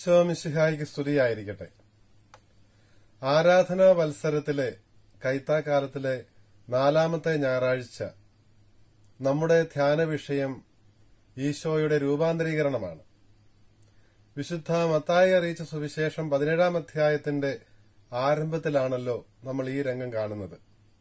ഈശോ മിശിഹായിക്ക് സ്തുതിയായിരിക്കട്ടെ ആരാധനാ വത്സരത്തിലെ കൈത്താക്കാലത്തിലെ നാലാമത്തെ ഞായറാഴ്ച നമ്മുടെ ധ്യാന വിഷയം ഈശോയുടെ രൂപാന്തരീകരണമാണ് വിശുദ്ധ മത്തായി അറിയിച്ച സുവിശേഷം പതിനേഴാം അധ്യായത്തിന്റെ ആരംഭത്തിലാണല്ലോ നമ്മൾ ഈ രംഗം കാണുന്നത്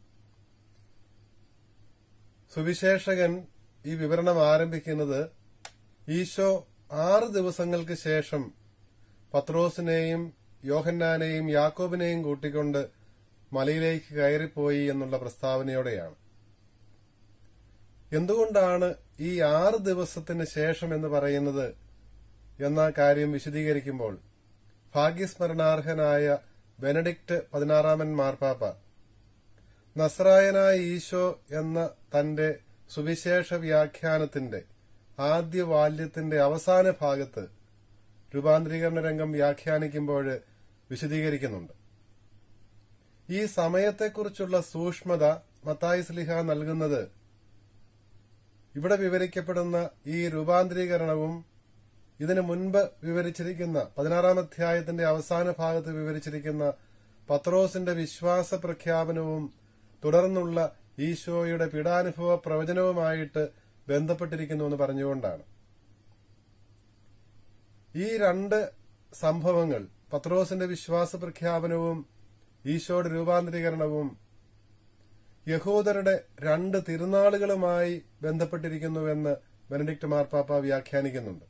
സുവിശേഷകൻ ഈ വിവരണം ആരംഭിക്കുന്നത് ഈശോ ആറ് ദിവസങ്ങൾക്ക് ശേഷം പത്രോസിനെയും യോഹന്നാനെയും യാക്കോബിനെയും കൂട്ടിക്കൊണ്ട് മലയിലേക്ക് കയറിപ്പോയി എന്നുള്ള പ്രസ്താവനയോടെയാണ് എന്തുകൊണ്ടാണ് ഈ ആറ് ദിവസത്തിന് ശേഷം എന്ന് പറയുന്നത് എന്ന കാര്യം വിശദീകരിക്കുമ്പോൾ ഭാഗ്യസ്മരണാർഹനായ ബെനഡിക്ട് പതിനാറാമൻ മാർപ്പാപ്പ നസ്രായനായ ഈശോ എന്ന തന്റെ സുവിശേഷ വ്യാഖ്യാനത്തിന്റെ ആദ്യ വാല്യത്തിന്റെ അവസാന ഭാഗത്ത് രൂപാന്തരീകരണ രംഗം വ്യാഖ്യാനിക്കുമ്പോൾ വിശദീകരിക്കുന്നുണ്ട് ഈ സമയത്തെക്കുറിച്ചുള്ള സൂക്ഷ്മത മത്തായി സ്ലിഹ നൽകുന്നത് ഇവിടെ വിവരിക്കപ്പെടുന്ന ഈ രൂപാന്തരീകരണവും ഇതിനു മുൻപ് വിവരിച്ചിരിക്കുന്ന പതിനാറാം അധ്യായത്തിന്റെ അവസാന ഭാഗത്ത് വിവരിച്ചിരിക്കുന്ന പത്രോസിന്റെ വിശ്വാസ പ്രഖ്യാപനവും തുടർന്നുള്ള ഈശോയുടെ പീഡാനുഭവ പ്രവചനവുമായിട്ട് ബന്ധപ്പെട്ടിരിക്കുന്നുവെന്ന് പറഞ്ഞുകൊണ്ടാണ് ഈ രണ്ട് സംഭവങ്ങൾ പത്രോസിന്റെ വിശ്വാസ പ്രഖ്യാപനവും ഈശോയുടെ രൂപാന്തരീകരണവും യഹൂദരുടെ രണ്ട് തിരുനാളുകളുമായി ബന്ധപ്പെട്ടിരിക്കുന്നുവെന്ന് ബെനഡിക്ട് മാർപ്പാപ്പ വ്യാഖ്യാനിക്കുന്നുണ്ട്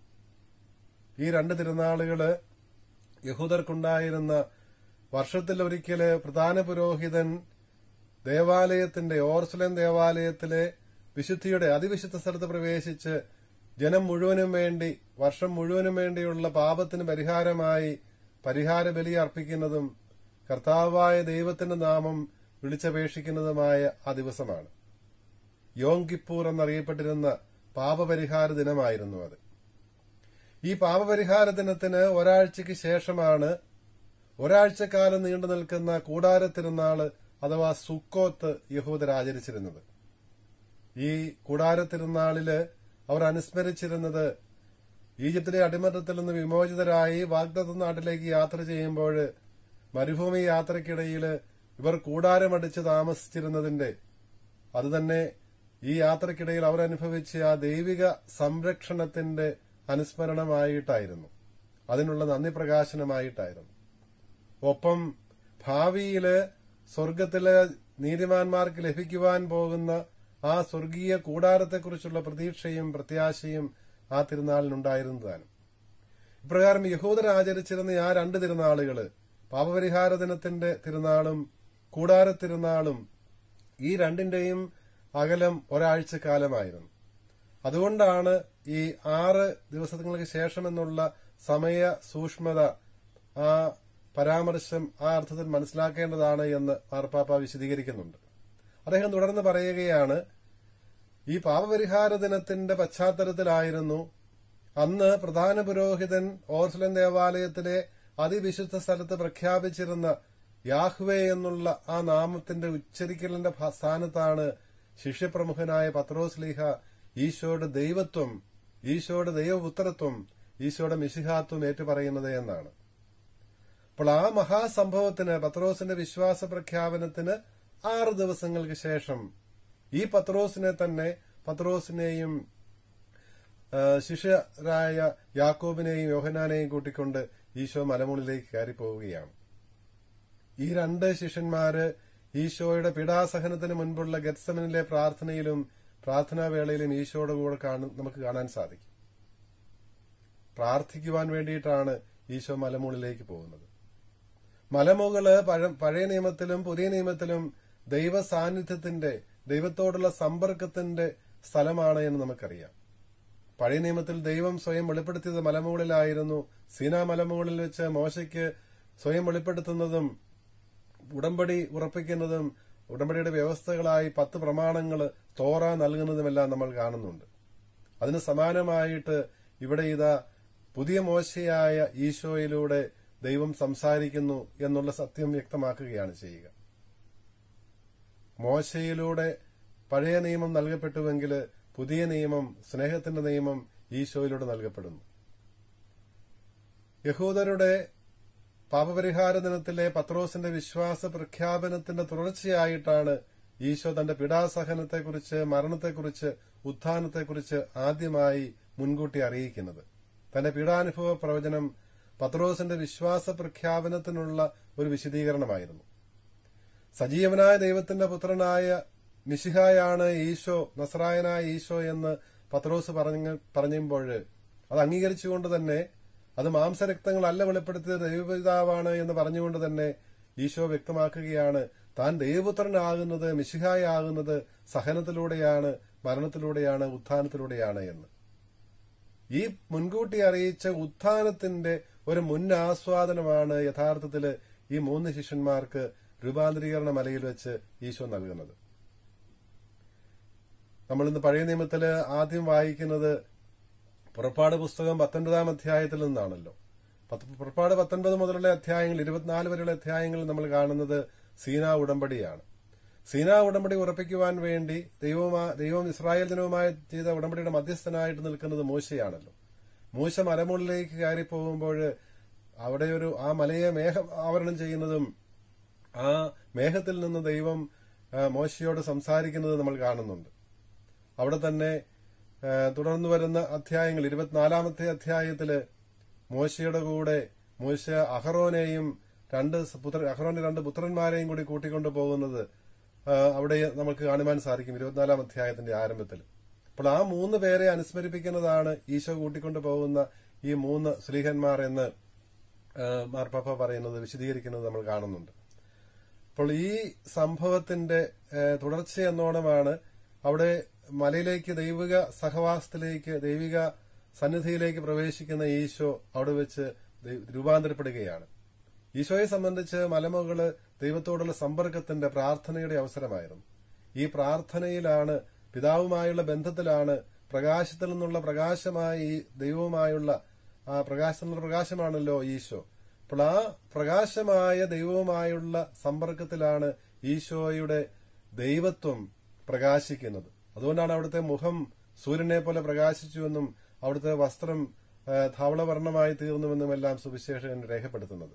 ഈ രണ്ട് തിരുനാളുകള് യഹൂദർക്കുണ്ടായിരുന്ന വർഷത്തിലൊരിക്കല് പ്രധാന പുരോഹിതൻ ദേവാലയത്തിന്റെ ഓർസലം ദേവാലയത്തിലെ വിശുദ്ധിയുടെ അതിവിശുദ്ധ സ്ഥലത്ത് പ്രവേശിച്ച് ജനം മുഴുവനും വേണ്ടി വർഷം മുഴുവനും വേണ്ടിയുള്ള പാപത്തിന് പരിഹാരമായി പരിഹാര ബലി അർപ്പിക്കുന്നതും കർത്താവായ ദൈവത്തിന്റെ നാമം വിളിച്ചപേക്ഷിക്കുന്നതുമായ ആ ദിവസമാണ് യോം കിപ്പൂർ എന്നറിയപ്പെട്ടിരുന്ന പാപപരിഹാര ദിനമായിരുന്നു അത് ഈ പാപപരിഹാര ദിനത്തിന് ഒരാഴ്ചയ്ക്ക് ശേഷമാണ് ഒരാഴ്ചക്കാലം നീണ്ടു നിൽക്കുന്ന കൂടാര തിരുനാള് അഥവാ സുക്കോത്ത് യഹൂദർ ആചരിച്ചിരുന്നത് ഈ കൂടാര തിരുനാളില് അവർ അനുസ്മരിച്ചിരുന്നത് ഈജിപ്തിലെ അടിമത്തത്തിൽ നിന്ന് വിമോചിതരായി വാഗ്ദത്ത നാട്ടിലേക്ക് യാത്ര ചെയ്യുമ്പോൾ മരുഭൂമി യാത്രയ്ക്കിടയിൽ ഇവർ കൂടാരമടിച്ച് താമസിച്ചിരുന്നതിന്റെ അതുതന്നെ ഈ യാത്രക്കിടയിൽ അവർ അനുഭവിച്ച ആ ദൈവിക സംരക്ഷണത്തിന്റെ അനുസ്മരണമായിട്ടായിരുന്നു അതിനുള്ള നന്ദി പ്രകാശനമായിട്ടായിരുന്നു ഒപ്പം ഭാവിയില് സ്വർഗത്തിലെ നീതിമാന്മാർക്ക് ലഭിക്കുവാൻ പോകുന്ന ആ സ്വർഗീയ കൂടാരത്തെക്കുറിച്ചുള്ള പ്രതീക്ഷയും പ്രത്യാശയും ആ തിരുനാളിനുണ്ടായിരുന്നതാണ് ഇപ്രകാരം യഹൂദർ ആചരിച്ചിരുന്ന ആ രണ്ട് തിരുനാളുകള് പാപപരിഹാര ദിനത്തിന്റെ തിരുനാളും കൂടാര തിരുനാളും ഈ രണ്ടിന്റെയും അകലം ഒരാഴ്ചക്കാലമായിരുന്നു അതുകൊണ്ടാണ് ഈ ആറ് ദിവസങ്ങൾക്ക് ശേഷം എന്നുള്ള സമയ സൂക്ഷ്മത ആ പരാമർശം ആ അർത്ഥത്തിൽ മനസ്സിലാക്കേണ്ടതാണ് എന്ന് മാർപ്പാപ്പ വിശദീകരിക്കുന്നുണ്ട് അദ്ദേഹം തുടർന്ന് പറയുകയാണ് ഈ പാപപരിഹാര ദിനത്തിന്റെ പശ്ചാത്തലത്തിലായിരുന്നു അന്ന് പ്രധാന പുരോഹിതൻ ഓർസലൻ ദേവാലയത്തിലെ അതിവിശുദ്ധ സ്ഥലത്ത് പ്രഖ്യാപിച്ചിരുന്ന യാഹ്വേ എന്നുള്ള ആ നാമത്തിന്റെ ഉച്ചരിക്കലിന്റെ സ്ഥാനത്താണ് ശിഷ്യപ്രമുഖനായ പത്രോസ് ലീഹ ഈശോയുടെ ദൈവത്വം ഈശോയുടെ ദൈവപുത്രത്വം ഈശോയുടെ മിശിഹാത്വം ഏറ്റുപറയുന്നത് എന്നാണ് അപ്പോൾ ആ മഹാസംഭവത്തിന് പത്രോസിന്റെ വിശ്വാസ പ്രഖ്യാപനത്തിന് ആറ് ദിവസങ്ങൾക്ക് ശേഷം ഈ പത്രോസിനെ തന്നെ പത്രോസിനെയും ശിഷ്യരായ യാക്കോബിനെയും യോഹനാനെയും കൂട്ടിക്കൊണ്ട് ഈശോ മലമുകളിലേക്ക് കയറിപ്പോവുകയാണ് ഈ രണ്ട് ശിഷ്യന്മാര് ഈശോയുടെ പീഡാസഹനത്തിന് മുൻപുള്ള ഗത്സമനിലെ പ്രാർത്ഥനയിലും പ്രാർത്ഥനാവേളയിലും ഈശോയുടെ കൂടെ നമുക്ക് കാണാൻ സാധിക്കും പ്രാർത്ഥിക്കുവാൻ വേണ്ടിയിട്ടാണ് ഈശോ മലമുകളിലേക്ക് പോകുന്നത് മലമുകള് പഴയ നിയമത്തിലും പുതിയ നിയമത്തിലും ദൈവ സാന്നിധ്യത്തിന്റെ ദൈവത്തോടുള്ള സമ്പർക്കത്തിന്റെ സ്ഥലമാണ് എന്ന് നമുക്കറിയാം പഴയ നിയമത്തിൽ ദൈവം സ്വയം വെളിപ്പെടുത്തിയത് മലമുകളിലായിരുന്നു സീനാ മലമുകളിൽ വെച്ച് മോശയ്ക്ക് സ്വയം വെളിപ്പെടുത്തുന്നതും ഉടമ്പടി ഉറപ്പിക്കുന്നതും ഉടമ്പടിയുടെ വ്യവസ്ഥകളായി പത്ത് പ്രമാണങ്ങൾ തോറ നൽകുന്നതുമെല്ലാം നമ്മൾ കാണുന്നുണ്ട് അതിന് സമാനമായിട്ട് ഇവിടെ ഇതാ പുതിയ മോശയായ ഈശോയിലൂടെ ദൈവം സംസാരിക്കുന്നു എന്നുള്ള സത്യം വ്യക്തമാക്കുകയാണ് ചെയ്യുക മോശയിലൂടെ പഴയ നിയമം നൽകപ്പെട്ടുവെങ്കിൽ പുതിയ നിയമം സ്നേഹത്തിന്റെ നിയമം ഈശോയിലൂടെ നൽകപ്പെടുന്നു യഹൂദരുടെ പാപപരിഹാര ദിനത്തിലെ പത്രോസിന്റെ വിശ്വാസ പ്രഖ്യാപനത്തിന്റെ തുടർച്ചയായിട്ടാണ് ഈശോ തന്റെ പിടാസഹനത്തെക്കുറിച്ച് മരണത്തെക്കുറിച്ച് ഉത്ഥാനത്തെക്കുറിച്ച് ആദ്യമായി മുൻകൂട്ടി അറിയിക്കുന്നത് തന്റെ പീഡാനുഭവ പ്രവചനം പത്രോസിന്റെ വിശ്വാസ പ്രഖ്യാപനത്തിനുള്ള ഒരു വിശദീകരണമായിരുന്നു സജീവനായ ദൈവത്തിന്റെ പുത്രനായ മിശിഹായാണ് ഈശോ നസ്രായനായ ഈശോ എന്ന് പത്രോസ് പറഞ്ഞ പറയുമ്പോൾ അത് അംഗീകരിച്ചുകൊണ്ട് തന്നെ അത് മാംസരക്തങ്ങളല്ല വെളിപ്പെടുത്തിയത് ദൈവപിതാവാണ് എന്ന് പറഞ്ഞുകൊണ്ട് തന്നെ ഈശോ വ്യക്തമാക്കുകയാണ് താൻ ദൈവപുത്രനാകുന്നത് മിശിഹായാകുന്നത് സഹനത്തിലൂടെയാണ് മരണത്തിലൂടെയാണ് ഉത്ഥാനത്തിലൂടെയാണ് എന്ന് ഈ മുൻകൂട്ടി അറിയിച്ച ഉത്ഥാനത്തിന്റെ ഒരു മുൻ ആസ്വാദനമാണ് യഥാർത്ഥത്തില് ഈ മൂന്ന് ശിഷ്യന്മാർക്ക് രൂപാന്തരീകരണ മലയിൽ വെച്ച് ഈശോ നൽകുന്നത് നമ്മൾ ഇന്ന് പഴയ നിയമത്തില് ആദ്യം വായിക്കുന്നത് പുറപ്പാട് പുസ്തകം പത്തൊൻപതാം അധ്യായത്തിൽ നിന്നാണല്ലോ പത്ത് പുറപ്പാട് പത്തൊൻപത് മുതലുള്ള അധ്യായങ്ങൾ ഇരുപത്തിനാല് വരെയുള്ള അധ്യായങ്ങളിൽ നമ്മൾ കാണുന്നത് സീനാ ഉടമ്പടിയാണ് സീനാ ഉടമ്പടി ഉറപ്പിക്കുവാൻ വേണ്ടി ദൈവമാ ദൈവം ഇസ്രായേൽ ജനവുമായി ചെയ്ത ഉടമ്പടിയുടെ മധ്യസ്ഥനായിട്ട് നിൽക്കുന്നത് മൂശയാണല്ലോ മൂശ മലമുകളിലേക്ക് കയറി പോകുമ്പോൾ അവിടെ ഒരു ആ മലയെ മേഘം ആവരണം ചെയ്യുന്നതും ആ മേഘത്തിൽ നിന്ന് ദൈവം ആ, മോശയോട് സംസാരിക്കുന്നത് നമ്മൾ കാണുന്നുണ്ട് അവിടെ തന്നെ ആ, തുടർന്നു വരുന്ന അധ്യായങ്ങൾ ഇരുപത്തിനാലാമത്തെ അധ്യായത്തില് മോശയുടെ കൂടെ മോശ അഹറോനെയും രണ്ട് പുത്ര അഹറോന്റെ രണ്ട് പുത്രന്മാരെയും കൂടി കൂട്ടിക്കൊണ്ടു പോകുന്നത് ആ, അവിടെ നമുക്ക് കാണുവാൻ സാധിക്കും ഇരുപത്തിനാലാം അധ്യായത്തിന്റെ ആരംഭത്തിൽ അപ്പോൾ ആ മൂന്ന് പേരെ അനുസ്മരിപ്പിക്കുന്നതാണ് ഈശോ കൂട്ടിക്കൊണ്ടു പോകുന്ന ഈ മൂന്ന് ശ്രീഹന്മാർ എന്ന് ആ, മാർപ്പാപ്പ പറയുന്നത് വിശദീകരിക്കുന്നത് നമ്മൾ കാണുന്നുണ്ട് അപ്പോൾ ഈ സംഭവത്തിന്റെ ഏഹ്, തുടർച്ചയെന്നോണമാണ് അവിടെ മലയിലേക്ക് ദൈവിക സഹവാസത്തിലേക്ക് ദൈവിക സന്നിധിയിലേക്ക് പ്രവേശിക്കുന്ന ഈശോ അവിടെ വെച്ച് ദൈ- രൂപാന്തരപ്പെടുകയാണ് ഈശോയെ സംബന്ധിച്ച് മലമുകള് ദൈവത്തോടുള്ള സമ്പർക്കത്തിന്റെ പ്രാർത്ഥനയുടെ അവസരമായിരുന്നു ഈ പ്രാർത്ഥനയിലാണ് പിതാവുമായുള്ള ബന്ധത്തിലാണ് പ്രകാശത്തിൽ നിന്നുള്ള പ്രകാശമായി ഈ ദൈവവുമായുള്ള ആ പ്രകാശത്തിൽ നിന്നുള്ള പ്രകാശമാണല്ലോ ഈശോ അപ്പോൾ ആ പ്രകാശമായ ദൈവവുമായുള്ള സമ്പർക്കത്തിലാണ് ഈശോയുടെ ദൈവത്വം പ്രകാശിക്കുന്നത് അതുകൊണ്ടാണ് അവിടുത്തെ മുഖം സൂര്യനെ പോലെ പ്രകാശിച്ചുവെന്നും അവിടുത്തെ വസ്ത്രം ആ, ധവളവർണ്ണമായി തീർന്നുവെന്നുമെല്ലാം സുവിശേഷകൻ രേഖപ്പെടുത്തുന്നത്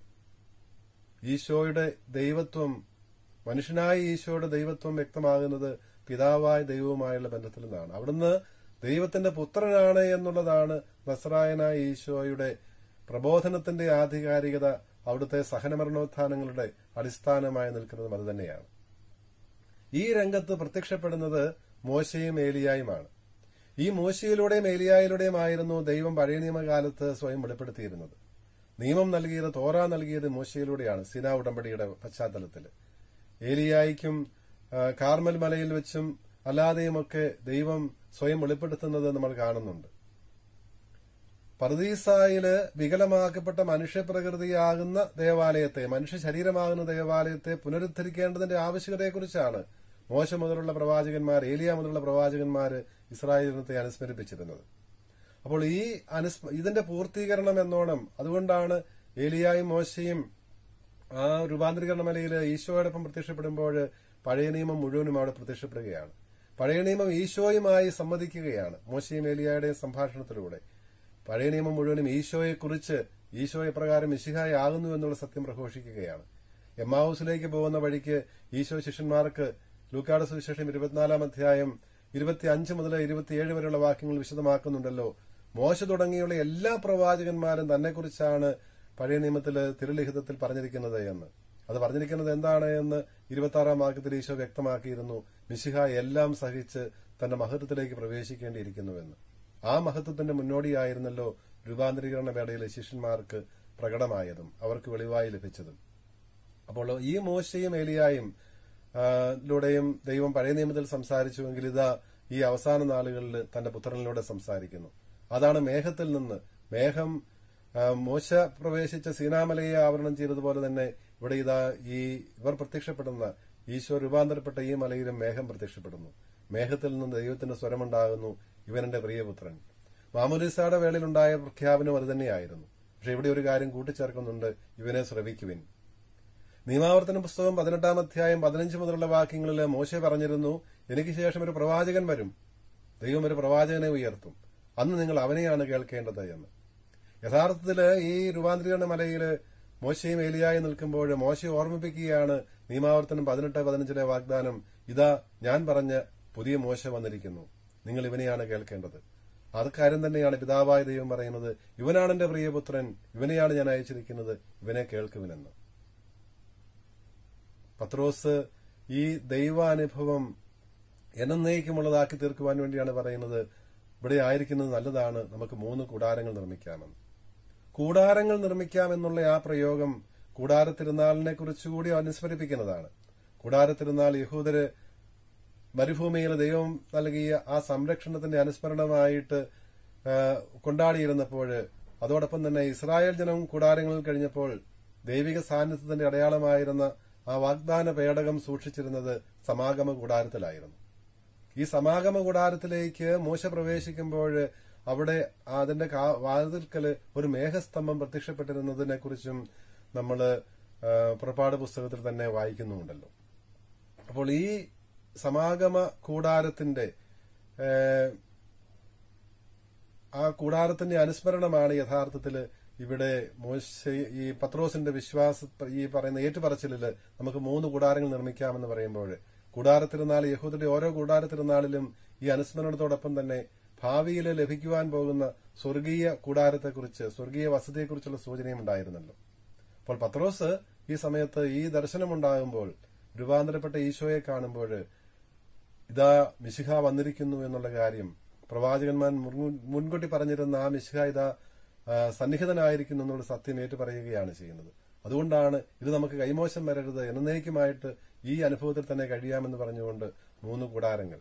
ഈശോയുടെ ദൈവത്വം മനുഷ്യനായ ഈശോയുടെ ദൈവത്വം വ്യക്തമാകുന്നത് പിതാവായ ദൈവവുമായുള്ള ബന്ധത്തിൽ നിന്നാണ് അവിടുന്ന് ദൈവത്തിന്റെ പുത്രനാണ് എന്നുള്ളതാണ് നസ്രായനായ ഈശോയുടെ പ്രബോധനത്തിന്റെ ആധികാരികത അവിടുത്തെ സഹനമരണോത്ഥാനങ്ങളുടെ അടിസ്ഥാനമായി നിൽക്കുന്നതും അതുതന്നെയാണ് ഈ രംഗത്ത് പ്രത്യക്ഷപ്പെടുന്നത് മോശയും ഏലിയായുമാണ് ഈ മോശയിലൂടെയും ഏലിയായിലൂടെയുമായിരുന്നു ദൈവം പഴയ നിയമകാലത്ത് സ്വയം വെളിപ്പെടുത്തിയിരുന്നത് നിയമം നൽകിയത് തോറ നൽകിയത് മോശയിലൂടെയാണ് സിന ഉടമ്പടിയുടെ പശ്ചാത്തലത്തിൽ ഏലിയായിക്കും ആ, കാർമൽ മലയിൽ വെച്ചും അല്ലാതെയുമൊക്കെ ദൈവം സ്വയം വെളിപ്പെടുത്തുന്നത് നമ്മൾ കാണുന്നുണ്ട് പർദീസായില് വികലമാക്കപ്പെട്ട മനുഷ്യപ്രകൃതിയാകുന്ന ദേവാലയത്തെ മനുഷ്യ ശരീരമാകുന്ന ദേവാലയത്തെ പുനരുദ്ധരിക്കേണ്ടതിന്റെ ആവശ്യകതയെക്കുറിച്ചാണ് മോശ മുതലുള്ള പ്രവാചകന്മാർ ഏലിയ മുതലുള്ള പ്രവാചകന്മാർ ഇസ്രായേൽ ജനത്തെ അനുസ്മരിപ്പിച്ചിരുന്നത് അപ്പോൾ ഈ അനുസ്മ ഇതിന്റെ പൂർത്തീകരണം എന്നോണം അതുകൊണ്ടാണ് ഏലിയായും മോശയും ആ രൂപാന്തരീകരണ മലയിൽ ഈശോയോടൊപ്പം പ്രത്യക്ഷപ്പെടുമ്പോൾ പഴയ നിയമം മുഴുവനും അവിടെ പ്രത്യക്ഷപ്പെടുകയാണ് പഴയ നിയമം ഈശോയുമായി സമ്മതിക്കുകയാണ് മോശയും ഏലിയായുടെയും സംഭാഷണത്തിലൂടെ പഴയ നിയമം മുഴുവനും ഈശോയെക്കുറിച്ച് ഈശോ എപ്രകാരം മിശിഹായി ആകുന്നു എന്നുള്ള സത്യം പ്രഘോഷിക്കുകയാണ് എമ്മാവൂസിലേക്ക് പോകുന്ന വഴിക്ക് ഈശോ ശിഷ്യന്മാർക്ക് ലൂക്കാട് സുവിശേഷം ഇരുപത്തിനാലാം അധ്യായം ഇരുപത്തിയഞ്ച് മുതൽ ഇരുപത്തിയേഴ് വരെയുള്ള വാക്യങ്ങൾ വിശദമാക്കുന്നുണ്ടല്ലോ മോശ തുടങ്ങിയുള്ള എല്ലാ പ്രവാചകന്മാരും തന്നെക്കുറിച്ചാണ് പഴയ നിയമത്തിൽ തിരുലിഖിതത്തിൽ പറഞ്ഞിരിക്കുന്നത് എന്ന് അത് പറഞ്ഞിരിക്കുന്നത് എന്താണ് എന്ന് ഇരുപത്തി ആറാം വാക്യത്തിൽ ഈശോ വ്യക്തമാക്കിയിരുന്നു മിശിഹ എല്ലാം സഹിച്ച് തന്റെ മഹത്വത്തിലേക്ക് പ്രവേശിക്കേണ്ടിയിരിക്കുന്നുവെന്ന് ആ മഹത്വത്തിന്റെ മുന്നോടിയായിരുന്നല്ലോ രൂപാന്തരീകരണ വേളയിലെ ശിഷ്യന്മാർക്ക് പ്രകടമായതും അവർക്ക് വെളിവായി ലഭിച്ചതും അപ്പോൾ ഈ മോശയും ഏലിയായും ആ, ലൂടെയും ദൈവം പഴയ നിയമത്തിൽ സംസാരിച്ചുവെങ്കിൽ ഇതാ ഈ അവസാന നാളുകളിൽ തന്റെ പുത്രനിലൂടെ സംസാരിക്കുന്നു അതാണ് മേഘത്തിൽ നിന്ന് മേഘം ആ, മോശ പ്രവേശിച്ച സീനാമലയെ ആവരണം ചെയ്തതുപോലെ തന്നെ ഇവിടെ ഇതാ ഈ ഇവർ പ്രത്യക്ഷപ്പെടുന്ന ഈശോ രൂപാന്തരപ്പെട്ട ഈ മലയിലും മേഘം പ്രത്യക്ഷപ്പെടുന്നു മേഘത്തിൽ നിന്ന് ദൈവത്തിന്റെ സ്വരമുണ്ടാകുന്നു ഇവനെന്റെ പ്രിയപുത്രൻ മാമുലിസയുടെ വേളയിലുണ്ടായ പ്രഖ്യാപനം അതുതന്നെയായിരുന്നു പക്ഷെ ഇവിടെ ഒരു കാര്യം കൂട്ടിച്ചേർക്കുന്നുണ്ട് ഇവനെ ശ്രവിക്കുവിൻ നിയമാവർത്തന പുസ്തകം പതിനെട്ടാം അധ്യായം പതിനഞ്ച് മുതലുള്ള വാക്യങ്ങളിൽ മോശ പറഞ്ഞിരുന്നു എനിക്ക് ശേഷം ഒരു പ്രവാചകൻ വരും ദൈവം ഒരു പ്രവാചകനെ ഉയർത്തും അന്ന് നിങ്ങൾ അവനെയാണ് കേൾക്കേണ്ടത് എന്ന് യഥാർത്ഥത്തില് ഈ രൂപാന്തരീകരണ മലയില് മോശയും ഏലിയായി നിൽക്കുമ്പോൾ മോശയെ ഓർമ്മിപ്പിക്കുകയാണ് നിയമാവർത്തനം പതിനെട്ട് പതിനഞ്ചിലെ വാഗ്ദാനം ഇതാ ഞാൻ പറഞ്ഞ പുതിയ മോശ വന്നിരിക്കുന്നു നിങ്ങൾ ഇവനെയാണ് കേൾക്കേണ്ടത് അത് കാര്യം തന്നെയാണ് പിതാവായ ദൈവം പറയുന്നത് ഇവനാണ് എന്റെ പ്രിയപുത്രൻ ഇവനെയാണ് ഞാൻ അയച്ചിരിക്കുന്നത് ഇവനെ കേൾക്കുവിനെന്ന് പത്രോസ് ഈ ദൈവാനുഭവം എന്നേക്കുമുള്ളതാക്കി തീർക്കുവാൻ വേണ്ടിയാണ് പറയുന്നത് ഇവിടെ ആയിരിക്കുന്നത് നല്ലതാണ് നമുക്ക് മൂന്ന് കൂടാരങ്ങൾ നിർമ്മിക്കാമെന്ന് കൂടാരങ്ങൾ നിർമ്മിക്കാമെന്നുള്ള ആ പ്രയോഗം കൂടാരത്തിരുന്നാളിനെ കുറിച്ചുകൂടി അനുസ്മരിപ്പിക്കുന്നതാണ് കൂടാരത്തിരുന്നാൾ യഹൂദര് മരുഭൂമിയിൽ ദൈവം നൽകിയ ആ സംരക്ഷണത്തിന്റെ അനുസ്മരണമായിട്ട് ആ, കൊണ്ടാടിയിരുന്നപ്പോൾ അതോടൊപ്പം തന്നെ ഇസ്രായേൽ ജനം കൂടാരങ്ങളിൽ കഴിഞ്ഞപ്പോൾ ദൈവിക സാന്നിധ്യത്തിന്റെ അടയാളമായിരുന്ന ആ വാഗ്ദാന പേടകം സൂക്ഷിച്ചിരുന്നത് സമാഗമ കൂടാരത്തിലായിരുന്നു ഈ സമാഗമ കൂടാരത്തിലേക്ക് മൂശ പ്രവേശിക്കുമ്പോൾ അവിടെ അതിന്റെ കാ- വാതിൽക്കല് ഒരു മേഘസ്തംഭം പ്രത്യക്ഷപ്പെട്ടിരുന്നതിനെ കുറിച്ചും നമ്മൾ പുറപ്പാട് പുസ്തകത്തിൽ തന്നെ വായിക്കുന്നുണ്ടല്ലോ അപ്പോൾ ഈ സമാഗമ കൂടാരത്തിന്റെ ഏഹ്, ആ കൂടാരത്തിന്റെ അനുസ്മരണമാണ് യഥാർത്ഥത്തിൽ ഇവിടെ മോശ ഈ പത്രോസിന്റെ വിശ്വാസ ഈ പറയുന്ന ഏറ്റുപറച്ചിലില് നമുക്ക് മൂന്ന് കൂടാരങ്ങൾ നിർമ്മിക്കാമെന്ന് പറയുമ്പോൾ കൂടാരത്തിരുന്നാൾ യഹൂദരുടെ ഓരോ കൂടാരത്തിരുന്നാളിലും ഈ അനുസ്മരണത്തോടൊപ്പം തന്നെ ഭാവിയിൽ ലഭിക്കുവാൻ പോകുന്ന സ്വർഗീയ കൂടാരത്തെക്കുറിച്ച് സ്വർഗീയ വസതിയെക്കുറിച്ചുള്ള സൂചനയും ഉണ്ടായിരുന്നല്ലോ അപ്പോൾ പത്രോസ് ഈ സമയത്ത് ഈ ദർശനമുണ്ടാകുമ്പോൾ രൂപാന്തരപ്പെട്ട ഈശോയെ കാണുമ്പോൾ ഇതാ മിശിഹ വന്നിരിക്കുന്നു എന്നുള്ള കാര്യം പ്രവാചകന്മാർ മുൻ- മുൻകൂട്ടി പറഞ്ഞിരുന്ന ആ മിശിഹ ഇതാ ആ, സന്നിഹിതനായിരിക്കുന്നു എന്നുള്ള സത്യം ഏറ്റു പറയുകയാണ് ചെയ്യുന്നത് അതുകൊണ്ടാണ് ഇത് നമുക്ക് കൈമോശം വരരുത് എന്നേക്കുമായിട്ട് ഈ അനുഭവത്തിൽ തന്നെ കഴിയാമെന്ന് പറഞ്ഞുകൊണ്ട് മൂന്ന് കൂടാരങ്ങൾ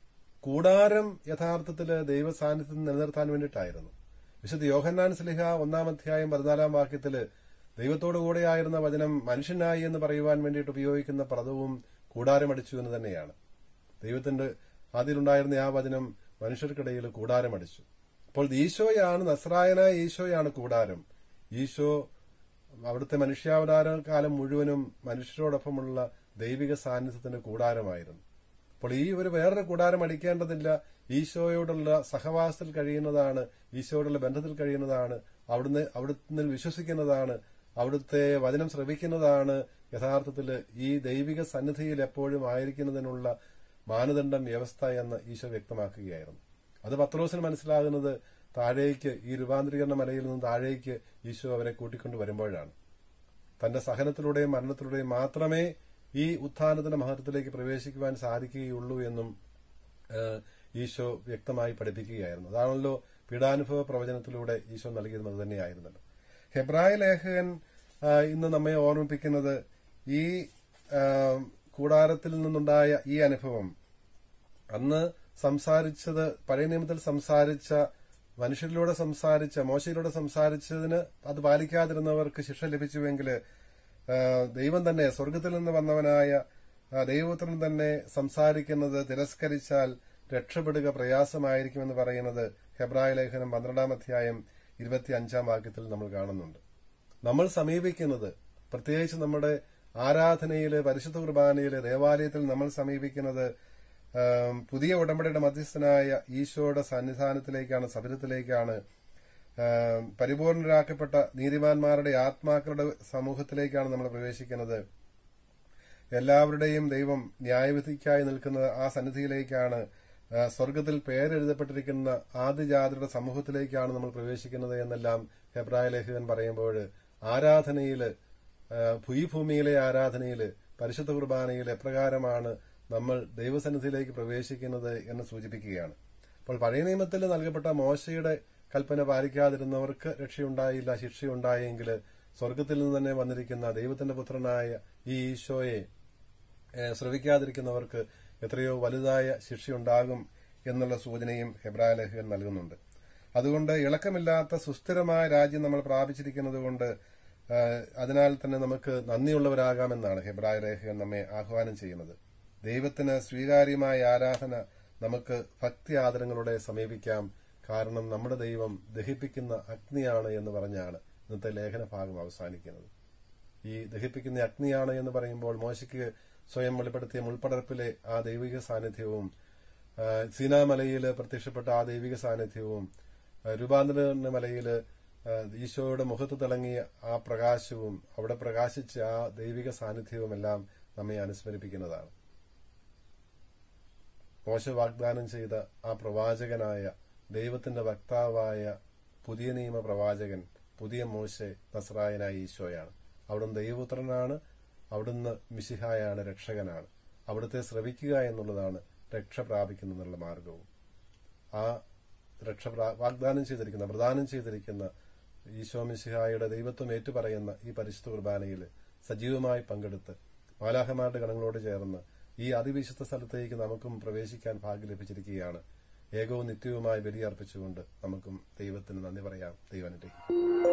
കൂടാരം യഥാർത്ഥത്തില് ദൈവ സാന്നിധ്യം നിലനിർത്താൻ വേണ്ടിയിട്ടായിരുന്നു വിശുദ്ധ യോഹന്നാൻ സ്ലിഹ ഒന്നാം അധ്യായം പതിനാലാം വാക്യത്തില് ദൈവത്തോടു കൂടെയായിരുന്ന വചനം മനുഷ്യനായി എന്ന് പറയുവാൻ വേണ്ടിയിട്ട് ഉപയോഗിക്കുന്ന പദവും കൂടാരമടിച്ചു എന്ന് തന്നെയാണ് ദൈവത്തിന്റെ ആദ്യത്തിലുണ്ടായിരുന്ന ആ വചനം മനുഷ്യർക്കിടയിൽ കൂടാരമടിച്ചു അപ്പോൾ ഈശോയാണ് നസ്രായനായ ഈശോയാണ് കൂടാരം ഈശോ അവിടുത്തെ മനുഷ്യാവതാര കാലം മുഴുവനും മനുഷ്യരോടൊപ്പമുള്ള ദൈവിക സാന്നിധ്യത്തിന്റെ കൂടാരമായിരുന്നു അപ്പോൾ ഈ ഒരു വേറൊരു കൂടാരം അടിക്കേണ്ടതില്ല ഈശോയോടുള്ള സഹവാസത്തിൽ കഴിയുന്നതാണ് ഈശോയോടുള്ള ബന്ധത്തിൽ കഴിയുന്നതാണ് അവിടുന്ന് അവിടുന്ന് വിശ്വസിക്കുന്നതാണ് അവിടുത്തെ വചനം ശ്രവിക്കുന്നതാണ് യഥാർത്ഥത്തിൽ ഈ ദൈവിക സന്നിധിയിൽ എപ്പോഴും ആയിരിക്കുന്നതിനുള്ള മാനദണ്ഡം വ്യവസ്ഥ എന്ന് ഈശോ വ്യക്തമാക്കുകയായിരുന്നു അത് പത്രോസിന് മനസ്സിലാകുന്നത് താഴേക്ക് ഈ രൂപാന്തരീകരണ മലയിൽ നിന്ന് താഴേക്ക് ഈശോ അവരെ കൂട്ടിക്കൊണ്ടു വരുമ്പോഴാണ് തന്റെ സഹനത്തിലൂടെയും മരണത്തിലൂടെയും മാത്രമേ ഈ ഉത്ഥാനത്തിന്റെ മഹത്വത്തിലേക്ക് പ്രവേശിക്കുവാൻ സാധിക്കുകയുള്ളൂ എന്നും ഏഹ്, ഈശോ വ്യക്തമായി പഠിപ്പിക്കുകയായിരുന്നു അതാണല്ലോ പീഡാനുഭവ പ്രവചനത്തിലൂടെ ഈശോ നൽകിയിരുന്നത് തന്നെയായിരുന്നല്ലോ ഹെബ്രായ ലേഖകൻ ആ, ഇന്ന് നമ്മെ ഓർമ്മിപ്പിക്കുന്നത് ഈ ആ, കൂടാരത്തിൽ നിന്നുണ്ടായ ഈ അനുഭവം അന്ന് സംസാരിച്ചത് പഴയ നിയമത്തിൽ സംസാരിച്ച മനുഷ്യരിലൂടെ സംസാരിച്ച മോശയിലൂടെ സംസാരിച്ചതിന് അത് പാലിക്കാതിരുന്നവർക്ക് ശിക്ഷ ലഭിച്ചുവെങ്കിൽ ദൈവം തന്നെ സ്വർഗത്തിൽ നിന്ന് വന്നവനായ ആ, ദൈവപുത്രൻ തന്നെ സംസാരിക്കുന്നത് തിരസ്കരിച്ചാൽ രക്ഷപ്പെടുക പ്രയാസമായിരിക്കുമെന്ന് പറയുന്നത് ഹെബ്രായ ലേഖനം പന്ത്രണ്ടാം അധ്യായം ഇരുപത്തി അഞ്ചാം വാക്യത്തിൽ നമ്മൾ കാണുന്നുണ്ട് നമ്മൾ സമീപിക്കുന്നത് പ്രത്യേകിച്ച് നമ്മുടെ ആരാധനയില് പരിശുദ്ധ കുർബാനയില് ദേവാലയത്തിൽ നമ്മൾ സമീപിക്കുന്നത് ആം, പുതിയ ഉടമ്പടിയുടെ മധ്യസ്ഥനായ ഈശോയുടെ സന്നിധാനത്തിലേക്കാണ് സബരത്തിലേക്കാണ് ആം, പരിപൂർണരാക്കപ്പെട്ട നീതിമാന്മാരുടെ ആത്മാക്കളുടെ സമൂഹത്തിലേക്കാണ് നമ്മൾ പ്രവേശിക്കുന്നത് എല്ലാവരുടെയും ദൈവം ന്യായവിധിക്കായി നിൽക്കുന്ന ആ സന്നിധിയിലേക്കാണ് ആ, സ്വർഗത്തിൽ പേരെഴുതപ്പെട്ടിരിക്കുന്ന ആദിജാതരുടെ സമൂഹത്തിലേക്കാണ് നമ്മൾ പ്രവേശിക്കുന്നത് എന്നെല്ലാം ഹെബ്രായ ലേഖകൻ പറയുമ്പോൾ ആരാധനയില് ആ, ഭൂയിഭൂമിയിലെ ആരാധനയില് പരിശുദ്ധ കുർബാനയിൽ എപ്രകാരമാണ് നമ്മൾ ദൈവസന്നിധിയിലേക്ക് പ്രവേശിക്കുന്നത് എന്ന് സൂചിപ്പിക്കുകയാണ് അപ്പോൾ പഴയ നിയമത്തിൽ നൽകപ്പെട്ട മോശയുടെ കൽപ്പന പാലിക്കാതിരുന്നവർക്ക് രക്ഷയുണ്ടായില്ല ശിക്ഷയുണ്ടായെങ്കിൽ സ്വർഗത്തിൽ നിന്ന് തന്നെ വന്നിരിക്കുന്ന ദൈവത്തിന്റെ പുത്രനായ ഈ ഈശോയെ ഏഹ്, ശ്രവിക്കാതിരിക്കുന്നവർക്ക് എത്രയോ വലുതായ ശിക്ഷയുണ്ടാകും എന്നുള്ള സൂചനയും ഹെബ്രായ ലേഖകൻ നൽകുന്നുണ്ട് അതുകൊണ്ട് ഇളക്കമില്ലാത്ത സുസ്ഥിരമായ രാജ്യം നമ്മൾ പ്രാപിച്ചിരിക്കുന്നതുകൊണ്ട് ഏഹ്, അതിനാൽ തന്നെ നമുക്ക് നന്ദിയുള്ളവരാകാമെന്നാണ് ഹെബ്രായ ലേഖകൻ നമ്മെ ആഹ്വാനം ചെയ്യുന്നത് ദൈവത്തിന് സ്വീകാര്യമായ ആരാധന നമുക്ക് ഭക്തി ആദരങ്ങളോടെ സമീപിക്കാം കാരണം നമ്മുടെ ദൈവം ദഹിപ്പിക്കുന്ന അഗ്നിയാണ് എന്ന് പറഞ്ഞാണ് ഇന്നത്തെ ലേഖന ഭാഗം അവസാനിക്കുന്നത് ഈ ദഹിപ്പിക്കുന്ന അഗ്നിയാണ് എന്ന് പറയുമ്പോൾ മോശയ്ക്ക് സ്വയം വെളിപ്പെടുത്തിയ മുൾപ്പടർപ്പിലെ ആ ദൈവിക സാന്നിധ്യവും ആ, സീനാമലയിൽ പ്രത്യക്ഷപ്പെട്ട ആ ദൈവിക സാന്നിധ്യവും ആ, രൂപാന്തര മലയിൽ ആ, ഈശോയുടെ മുഖത്ത് തിളങ്ങിയ ആ പ്രകാശവും അവിടെ പ്രകാശിച്ച ആ ദൈവിക സാന്നിധ്യവുമെല്ലാം നമ്മെ അനുസ്മരിപ്പിക്കുന്നതാണ് മോശ വാഗ്ദാനം ചെയ്ത ആ പ്രവാചകനായ ദൈവത്തിന്റെ വക്താവായ പുതിയ നിയമ പ്രവാചകൻ പുതിയ മോശെ നസ്രായനായ ഈശോയാണ് അവിടുന്ന് ദൈവപുത്രനാണ് അവിടുന്ന് മിശിഹായാണ് രക്ഷകനാണ് അവിടുത്തെ ശ്രവിക്കുക എന്നുള്ളതാണ് രക്ഷ പ്രാപിക്കുന്നതിനുള്ള മാർഗവും ആ രക്ഷ പ്രാ- വാഗ്ദാനം ചെയ്തിരിക്കുന്ന പ്രദാനം ചെയ്തിരിക്കുന്ന ഈശോ മിശിഹായുടെ ദൈവത്വം ഏറ്റുപറയുന്ന ഈ പരിശുദ്ധ കുർബാനയിൽ സജീവമായി പങ്കെടുത്ത് മാലാഹമാരുടെ ഗണങ്ങളോട് ചേർന്ന് ഈ അതിവിശുദ്ധ സ്ഥലത്തേക്ക് നമുക്കും പ്രവേശിക്കാൻ ഭാഗ്യം ലഭിച്ചിരിക്കുകയാണ് ഏകവും നിത്യവുമായി ബലിയർപ്പിച്ചുകൊണ്ട് നമുക്കും ദൈവത്തിന് നന്ദി പറയാം ദൈവം അനുഗ്രഹിക്കും